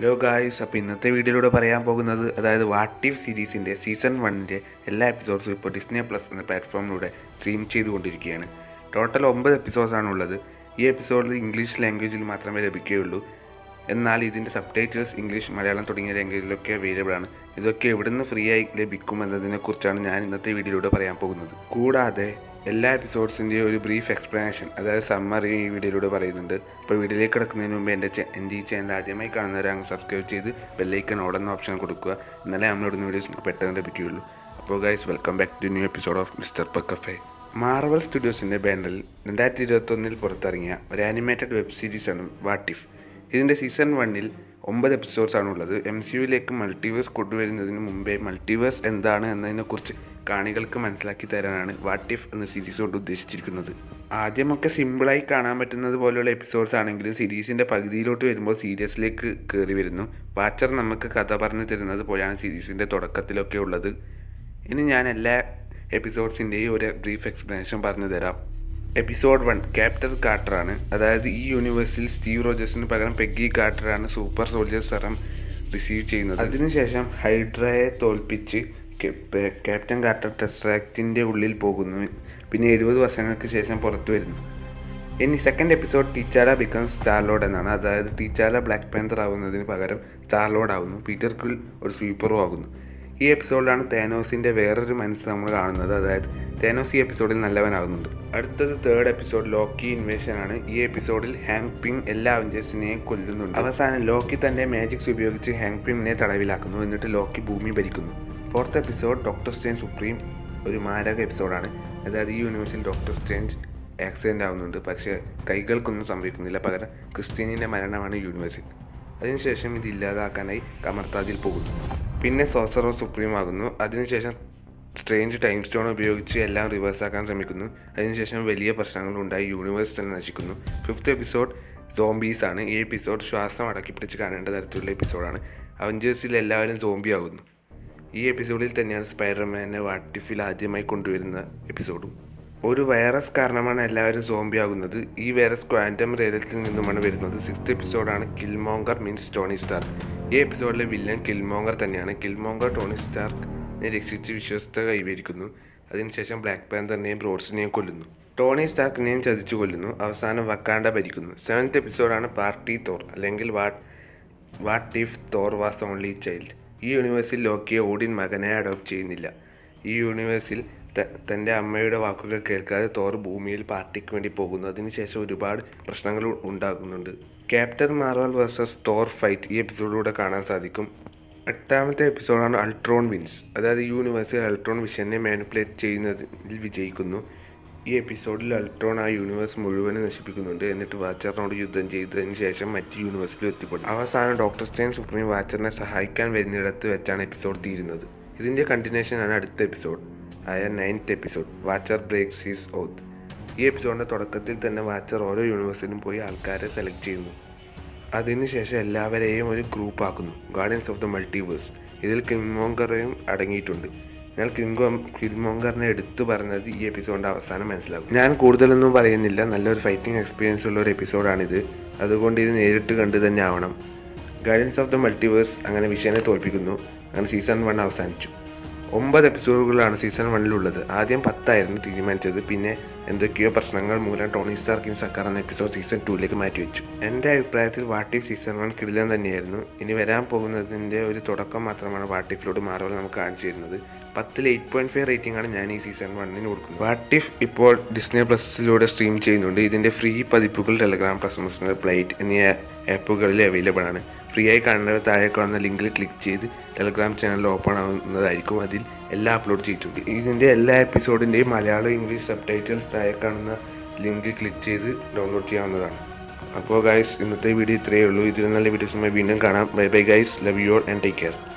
hello guys അപ്പോൾ ഇന്നത്തെ വീഡിയോയിലൂടെ പറയാൻ പോകുന്നത് അതായത് വാട്ട് ഇഫ് സീരീസിൻ്റെ സീസൺ വണ്ണിൻ്റെ എല്ലാ എപ്പിസോഡ്സും ഇപ്പോൾ ഡിസ്നി പ്ലസ് എന്ന പ്ലാറ്റ്ഫോമിലൂടെ സ്ട്രീം ചെയ്തുകൊണ്ടിരിക്കുകയാണ് ടോട്ടൽ ഒമ്പത് എപ്പിസോഡ്സാണ് ഉള്ളത് ഈ എപ്പിസോഡിൽ ഇംഗ്ലീഷ് ലാംഗ്വേജിൽ മാത്രമേ ലഭിക്കുകയുള്ളൂ എന്നാൽ ഇതിൻ്റെ സബ് ടൈറ്റിൽസ് ഇംഗ്ലീഷ് മലയാളം തുടങ്ങിയ ലാംഗ്വേജിലൊക്കെ അവൈലബിൾ ആണ് ഇതൊക്കെ എവിടുന്ന് ഫ്രീ ആയി ലഭിക്കും എന്നതിനെക്കുറിച്ചാണ് ഞാൻ ഇന്നത്തെ വീഡിയോയിലൂടെ പറയാൻ പോകുന്നത് കൂടാതെ എല്ലാ എപ്പിസോഡ്സിൻ്റെയും ഒരു ബ്രീഫ് എക്സ്പ്ലനേഷൻ അതായത് സമ്മറി ഈ വീഡിയോയിലൂടെ പറയുന്നുണ്ട് അപ്പോൾ വീഡിയോയിലേക്ക് കിടക്കുന്നതിന് മുമ്പ് എൻ്റെ ചെ- എൻ്റെ ഈ ചാനൽ ആദ്യമായി കാണുന്നവരാണ് സബ്സ്ക്രൈബ് ചെയ്ത് ബെല്ലൈക്കൺ ഓടുന്ന ഓപ്ഷൻ കൊടുക്കുക എന്നാലേ നമ്മളിടുന്ന വീഡിയോസ് നിങ്ങൾക്ക് പെട്ടെന്ന് ലഭിക്കുകയുള്ളൂ അപ്പോൾ guys welcome back to new episode of mister പക്കഫേ മാർവൽ സ്റ്റുഡിയോസിൻ്റെ ബാനറിൽ രണ്ടായിരത്തി ഇരുപത്തൊന്നിൽ പുറത്തിറങ്ങിയ ഒരു ആനിമേറ്റഡ് വെബ് സീരീസാണ് വാട്ട് ഇഫ് ഇതിൻ്റെ സീസൺ വണ്ണിൽ ഒമ്പത് എപ്പിസോഡ്സ് ആണുള്ളത് എം സി യുയിലേക്ക് മൾട്ടിവേഴ്സ് കൊണ്ടുവരുന്നതിന് മുമ്പേ മൾട്ടിവേഴ്സ് എന്താണ് എന്നതിനെക്കുറിച്ച് കാണികൾക്ക് മനസ്സിലാക്കി തരാനാണ് വാട്ട് ഇഫ് എന്ന സീരീസ് കൊണ്ട് ഉദ്ദേശിച്ചിരിക്കുന്നത് ആദ്യമൊക്കെ സിമ്പിളായി കാണാൻ പറ്റുന്നത് പോലെയുള്ള എപ്പിസോഡ്സ് ആണെങ്കിലും സീരീസിൻ്റെ പകുതിയിലോട്ട് വരുമ്പോൾ സീരിയസിലേക്ക് കയറി വരുന്നു വാച്ചർ നമുക്ക് കഥ പറഞ്ഞു തരുന്നത് പോലെയാണ് സീരീസിൻ്റെ തുടക്കത്തിലൊക്കെ ഉള്ളത് ഇനി ഞാൻ എല്ലാ എപ്പിസോഡ്സിൻ്റെയും ഒരു ബ്രീഫ് എക്സ്പ്ലനേഷൻ പറഞ്ഞു തരാം എപ്പിസോഡ് വൺ ക്യാപ്റ്റർ കാർട്ടറാണ് അതായത് ഈ യൂണിവേഴ്സിൽ സ്റ്റീവ് റോജേഴ്സിന് പകരം പെഗ്ഗി കാർട്ടറാണ് സൂപ്പർ സോൾജർ സെറം റിസീവ് ചെയ്യുന്നത് അതിനുശേഷം ഹൈഡ്രയെ തോൽപ്പിച്ച് ക്യാ- ക്യാപ്റ്റൻ കാർട്ടർ ടെസ്ട്രാക്റ്റിൻ്റെ ഉള്ളിൽ പോകുന്നു പിന്നെ എഴുപത് വർഷങ്ങൾക്ക് ശേഷം പുറത്തു വരുന്നു ഇനി second episode T'Challa becomes Starlord എന്നാണ് അതായത് ടീച്ചാര ബ്ലാക്ക് പാന്തർ ആവുന്നതിന് പകരം സ്റ്റാർലോഡ് ആവുന്നു പീറ്റർ ക്വിൽ ഒരു സ്വീപ്പറും ആകുന്നു ഈ എപ്പിസോഡിലാണ് തേനോസിൻ്റെ വേറൊരു മനസ്സ് നമ്മൾ കാണുന്നത് അതായത് തേനോസ് ഈ എപ്പിസോഡിൽ നല്ലവനാകുന്നുണ്ട് അടുത്തത് തേർഡ് എപ്പിസോഡ് ലോക്കി ഇൻവേഷൻ ആണ് ഈ എപ്പിസോഡിൽ ഹാങ് പിങ് എല്ലാ അവഞ്ചേഴ്സിനെയും കൊല്ലുന്നുണ്ട് അവസാനം ലോക്കി തൻ്റെ മാജിക്സ് ഉപയോഗിച്ച് ഹാങ് പിങ്ങിനെ തടവിലാക്കുന്നു എന്നിട്ട് ലോക്കി ഭൂമി ഭരിക്കുന്നു fourth episode doctor Strange supreme ഒരു മാരക എപ്പിസോഡാണ് അതായത് ഈ യൂണിവേഴ്സിൽ ഡോക്ടർ സ്റ്റേഞ്ച് ആക്സിഡൻ്റ് ആവുന്നുണ്ട് പക്ഷേ കൈകൾക്കൊന്നും സംഭവിക്കുന്നില്ല പകരം ക്രിസ്റ്റീനിൻ്റെ മരണമാണ് യൂണിവേഴ്സിൽ അതിനുശേഷം ഇത് ഇല്ലാതാക്കാനായി കമർത്താജിൽ പോകുന്നു പിന്നെ സോസറോ സുപ്രീം ആകുന്നു അതിനുശേഷം സ്ട്രേഞ്ച് ടൈം സ്റ്റോൺ ഉപയോഗിച്ച് എല്ലാം റിവേഴ്സ് ആക്കാൻ ശ്രമിക്കുന്നു അതിനുശേഷം വലിയ പ്രശ്നങ്ങളുണ്ടായി യൂണിവേഴ്സ് തന്നെ നശിക്കുന്നു ഫിഫ്ത്ത് എപ്പിസോഡ് സോംബീസ് ആണ് ഈ എപ്പിസോഡ് ശ്വാസം അടക്കി പിടിച്ച് കാണേണ്ട തരത്തിലുള്ള എപ്പിസോഡാണ് അവഞ്ചേഴ്സിൽ എല്ലാവരും സോംബി ആകുന്നു ഈ എപ്പിസോഡിൽ തന്നെയാണ് സ്പൈഡർമാനെ വാട്ടിഫിൽ ആദ്യമായി കൊണ്ടുവരുന്ന എപ്പിസോഡും ഒരു വൈറസ് കാരണമാണ് എല്ലാവരും സോംബി ആകുന്നത് ഈ വൈറസ് ക്വാൻറ്റം റേലത്തിൽ നിന്നുമാണ് വരുന്നത് സിക്സ്ത് എപ്പിസോഡാണ് കിൽമോങ്കർ മീൻസ് ടോണി സ്റ്റാർ ഈ എപ്പിസോഡിലെ വില്ലൻ കിൽമോങ്കർ തന്നെയാണ് കിൽമോങ്കർ ടോണി സ്റ്റാർക്കിനെ രക്ഷിച്ച് വിശ്വസ്ത കൈവരിക്കുന്നു അതിനുശേഷം ബ്ലാക്ക് പാന്തറിനെയും ബ്രോഡ്സിനെയും കൊല്ലുന്നു ടോണി സ്റ്റാർക്കിനെയും ചതിച്ചു കൊല്ലുന്നു അവസാനം വക്കാണ്ട ഭരിക്കുന്നു സെവൻത്ത് എപ്പിസോഡാണ് പാർട്ടി തോർ അല്ലെങ്കിൽ what what if Thor was only child ഈ യൂണിവേഴ്സിൽ ലോക്കിയെ ഓഡിൻ മകനെ അഡോപ്റ്റ് ചെയ്യുന്നില്ല ഈ യൂണിവേഴ്സിൽ ത- തൻ്റെ അമ്മയുടെ വാക്കുകൾ കേൾക്കാതെ തോർ ഭൂമിയിൽ പാർട്ടിക്ക് വേണ്ടി പോകുന്നു അതിനുശേഷം ഒരുപാട് പ്രശ്നങ്ങൾ ഉ- ഉണ്ടാകുന്നുണ്ട് captain Marvel versus Thor fight ഈ എപ്പിസോഡിലൂടെ കാണാൻ സാധിക്കും എട്ടാമത്തെ എപ്പിസോഡാണ് അൾട്രോൺ വിൻസ് അതായത് ഈ യൂണിവേഴ്സിൽ അൾട്രോൺ വിഷനെ മാനിപ്പുലേറ്റ് ചെയ്യുന്നതിൽ വിജയിക്കുന്നു ഈ എപ്പിസോഡിൽ അൾട്രോൺ ആ യൂണിവേഴ്സ് മുഴുവനും നശിപ്പിക്കുന്നുണ്ട് എന്നിട്ട് വാച്ചറിനോട് യുദ്ധം ചെയ്തതിന് ശേഷം മറ്റ് യൂണിവേഴ്സിൽ എത്തിപ്പെടും അവസാനം ഡോക്ടർ സ്റ്റേൻ സുപ്രീം വാച്ചറിനെ സഹായിക്കാൻ വരുന്നിടത്ത് വെച്ചാണ് എപ്പിസോഡ് തീരുന്നത് ഇതിൻ്റെ കണ്ടിന്യൂഷനാണ് അടുത്ത എപ്പിസോഡ് ആയ ninth episode watcher breaks his oath ഈ എപ്പിസോഡിൻ്റെ തുടക്കത്തിൽ തന്നെ വാച്ചർ ഓരോ യൂണിവേഴ്സിലും പോയി ആൾക്കാരെ സെലക്ട് ചെയ്യുന്നു അതിനുശേഷം എല്ലാവരെയും ഒരു ഗ്രൂപ്പ് ആക്കുന്നു ഗാർഡിയൻസ് ഓഫ് ദ മൾട്ടിവേഴ്സ് ഇതിൽ കിൽമോങ്കറയും അടങ്ങിയിട്ടുണ്ട് ഞാൻ കിൽമോ കിൽമോങ്കറിനെ എടുത്തു പറഞ്ഞത് ഈ എപ്പിസോഡിൻ്റെ അവസാനം മനസ്സിലാക്കും ഞാൻ കൂടുതലൊന്നും പറയുന്നില്ല നല്ലൊരു ഫൈറ്റിംഗ് എക്സ്പീരിയൻസ് ഉള്ള ഒരു എപ്പിസോഡാണിത് അതുകൊണ്ട് ഇത് നേരിട്ട് കണ്ടു തന്നെ ആവണം ഗാർഡിയൻസ് ഓഫ് ദ മൾട്ടിവേഴ്സ് അങ്ങനെ വിഷയനെ തോൽപ്പിക്കുന്നു അങ്ങനെ സീസൺ വൺ അവസാനിച്ചു ഒമ്പത് എപ്പിസോഡുകളാണ് സീസൺ വണ്ണിലുള്ളത് ആദ്യം പത്തായിരുന്നു തീരുമാനിച്ചത് പിന്നെ എന്തൊക്കെയോ പ്രശ്നങ്ങൾ മൂലം ടോണി സ്റ്റാർക്കിൻ സർക്കാർ എന്ന എപ്പിസോഡ് സീസൺ ടൂയിലേക്ക് മാറ്റിവെച്ചു എൻ്റെ അഭിപ്രായത്തിൽ വാട്ടിഫ് സീസൺ വൺ കിടിലൻ തന്നെയായിരുന്നു ഇനി വരാൻ പോകുന്നതിൻ്റെ ഒരു തുടക്കം മാത്രമാണ് വാട്ടിഫിലോട് മാറുമ്പോൾ നമുക്ക് കാണിച്ചു തരുന്നത് പത്തിൽ എയ്റ്റ് പോയിൻറ്റ് ഫൈവ് റേറ്റിംഗ് ആണ് ഞാൻ ഈ സീസൺ വണ്ണിന് കൊടുക്കുന്നത് വാട്ടിഫ് ഇപ്പോൾ ഡിസ്നി പ്ലസിലൂടെ സ്ട്രീം ചെയ്യുന്നുണ്ട് ഇതിൻ്റെ ഫ്രീ പതിപ്പുകൾ ടെലഗ്രാം പ്ലസ് മിസ്റ്റർ പ്ലേറ്റ് എന്നീ ആപ്പുകളിൽ അവൈലബിൾ ആണ് ഫ്രീ ആയി കാണേണ്ടവർ താഴെ കാണുന്ന ലിങ്കിൽ ക്ലിക്ക് ചെയ്ത് ടെലഗ്രാം ചാനൽ ഓപ്പൺ ആവുന്നതായിരിക്കും അതിൽ എല്ലാം അപ്ലോഡ് ചെയ്തിട്ടുണ്ട് ഇതിൻ്റെ എല്ലാ എപ്പിസോഡിൻ്റെയും മലയാളം ഇംഗ്ലീഷ് സബ് ടൈറ്റിൽസ് താഴെ കാണുന്ന ലിങ്കിൽ ക്ലിക്ക് ചെയ്ത് ഡൗൺലോഡ് ചെയ്യാവുന്നതാണ് അപ്പോൾ ഗൈസ് ഇന്നത്തെ വീഡിയോ ഇത്രയേ ഉള്ളൂ ഇതിൽ നല്ല വീഡിയോസുമായി വീണ്ടും കാണാം bye bye guys love you all and take care